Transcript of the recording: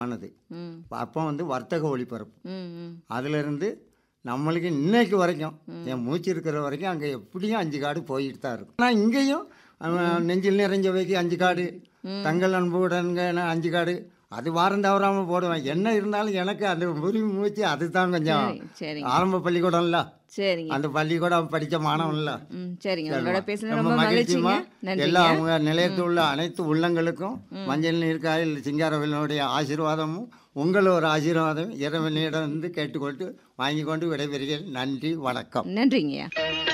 ஆனது ம் அப்போ வந்து வர்த்தக ஒளிபரப்பு ம் ம் அதிலிருந்து நம்மளுக்கு இன்னைக்கு வரைக்கும் என் மூச்சு இருக்கிற வரைக்கும் அங்கே எப்படியும் அஞ்சு காடு போயிட்டு தான் இருக்கும் ஆனால் இங்கேயும் அவன் நெஞ்சில் நிறைஞ்ச வைக்க அஞ்சு காடு தங்கள் அன்புடன்ங்க அஞ்சு காடு அது வாரம் தவறாமல் போடுவேன் என்ன இருந்தாலும் எனக்கு அந்த உரிமை மூச்சு அதுதான் கொஞ்சம் சரி சரிங்க ஆரம்ப பள்ளிக்கூடம்ல சரிங்க அந்த பள்ளிக்கூடம் படித்த மாணவன்ல ம் சரிங்க உங்களோட பேசுனது ரொம்ப ரொம்ப மகிழ்ச்சிங்க மகிழ்ச்சிமா எல்லா நன்றிங்க அவங்க நிலையத்தில் உள்ள அனைத்து உள்ளங்களுக்கும் மஞ்சள் நீர்க்காயில் சிங்காரவேலனுடைய ஆசீர்வாதமும் உங்கள் ஒரு ஆசீர்வாதம் இறைவனிடம் இருந்து கேட்டுக்கொண்டு வாங்கி கொண்டு விடைபெறுகிறேன் நன்றி வணக்கம் நன்றிங்கய்யா